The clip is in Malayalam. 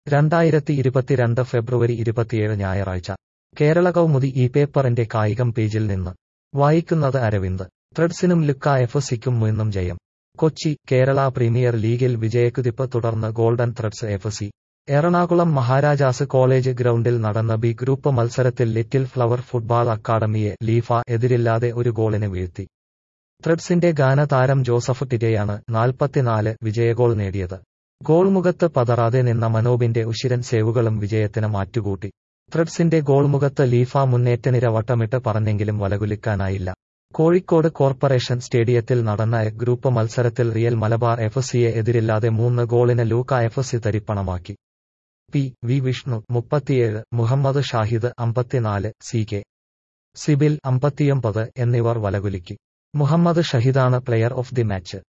രണ്ടായിരത്തി ഇരുപത്തിരണ്ട് ഫെബ്രുവരി ഇരുപത്തിയേഴ് ഞായറാഴ്ച കേരള കൗമുദി ഈ പേപ്പറിന്റെ കായികം പേജിൽ നിന്ന് വായിക്കുന്നത് അരവിന്ദ് ത്രെഡ്സിനും ലുക്ക എഫ് സിക്കും മുന്നും ജയം കൊച്ചി കേരള പ്രീമിയർ ലീഗിൽ വിജയക്കുതിപ്പ് തുടർന്ന് golden threads F C Ernakulam Maharajas college ഗ്രൗണ്ടിൽ നടന്ന ബി ഗ്രൂപ്പ് മത്സരത്തിൽ ലിറ്റിൽ ഫ്ലവർ ഫുട്ബാൾ അക്കാദമിയെ ലീഫ എതിരില്ലാതെ ഒരു ഗോളിന് വീഴ്ത്തി ത്രെഡ്സിന്റെ ഗാനതാരം ജോസഫ് ടിരെയാണ് നാൽപ്പത്തിനാല് വിജയഗോൾ നേടിയത് ഗോൾമുഖത്ത് പതറാതെ നിന്ന മനോബിന്റെ ഉശിരൻ സേവുകളും വിജയത്തിന് മാറ്റുകൂട്ടി ത്രെഡ്സിന്റെ ഗോൾമുഖത്ത് ലീഫ മുന്നേറ്റനിര വട്ടമിട്ട് പറഞ്ഞെങ്കിലും വലകുലിക്കാനായില്ല കോഴിക്കോട് കോർപ്പറേഷൻ സ്റ്റേഡിയത്തിൽ നടന്ന എ ഗ്രൂപ്പ് മത്സരത്തിൽ റിയൽ മലബാർ എഫ് സിയെ എതിരില്ലാതെ മൂന്ന് ഗോളിന് ലൂക്ക എഫ് സി തരിപ്പണമാക്കി പി വി വിഷ്ണു മുപ്പത്തിയേഴ് മുഹമ്മദ് ഷാഹിദ് അമ്പത്തിനാല് സി കെ സിബിൽ അമ്പത്തിയൊമ്പത് എന്നിവർ വലകുലുക്കി മുഹമ്മദ് ഷഹിദാണ് പ്ലെയർ ഓഫ് ദി മാച്ച്